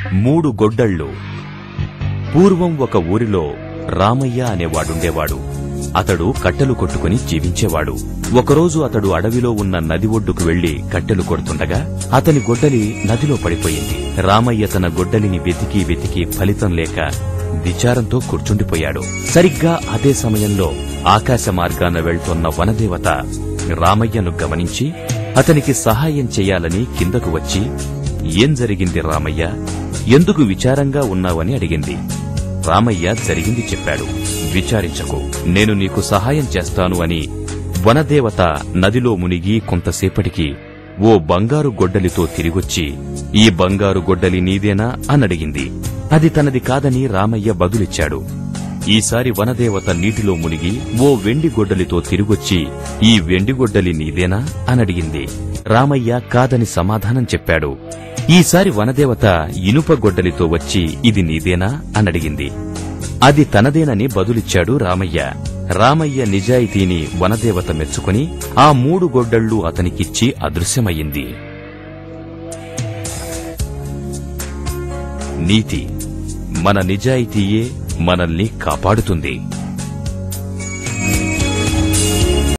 మూడు గొడ్డళ్ళు పూర్వం ఒక ఊరిలో రామయ్య అనేవాడుండేవాడు అతడు కట్టెలు కొట్టుకుని జీవించేవాడు ఒకరోజు అతడు అడవిలో ఉన్న నది ఒడ్డుకు వెళ్లి కట్టెలు కొడుతుండగా అతని గొడ్డలి నదిలో పడిపోయింది రామయ్య తన గొడ్డలిని వెతికి వెతికి ఫలితం లేక విచారంతో కూర్చుండిపోయాడు సరిగ్గా అదే సమయంలో ఆకాశ మార్గాన వెళ్తోన్న వనదేవత రామయ్యను గమనించి అతనికి సహాయం చెయ్యాలని కిందకు వచ్చి ఏం జరిగింది రామయ్య ఎందుకు విచారంగా ఉన్నావని అడిగింది రామయ్య జరిగింది చెప్పాడు విచారించకు నేను నీకు సహాయం చేస్తాను అని వనదేవత నదిలో మునిగి కొంతసేపటికి ఓ బంగారు గొడ్డలితో తిరిగొచ్చి ఈ బంగారు గొడ్డలి నీదేనా అనడిగింది అది తనది కాదని రామయ్య బదులిచ్చాడు ఈసారి వనదేవత నీటిలో మునిగి ఓ వెండి గొడ్డలితో తిరిగొచ్చి ఈ వెండి గొడ్డలి నీదేనా అనడిగింది రామయ్య కాదని సమాధానం చెప్పాడు ఈసారి వనదేవత ఇనుప గొడ్డలితో వచ్చి ఇది నీదేనా అనడిగింది అది తనదేనని బదులిచ్చాడు రామయ్య రామయ్య నిజాయితీని వనదేవత మెచ్చుకుని ఆ మూడు గొడ్డళ్ళు అతనికిచ్చి అదృశ్యమయ్యింది నీతి మన నిజాయితీయే మనల్ని కాపాడుతుంది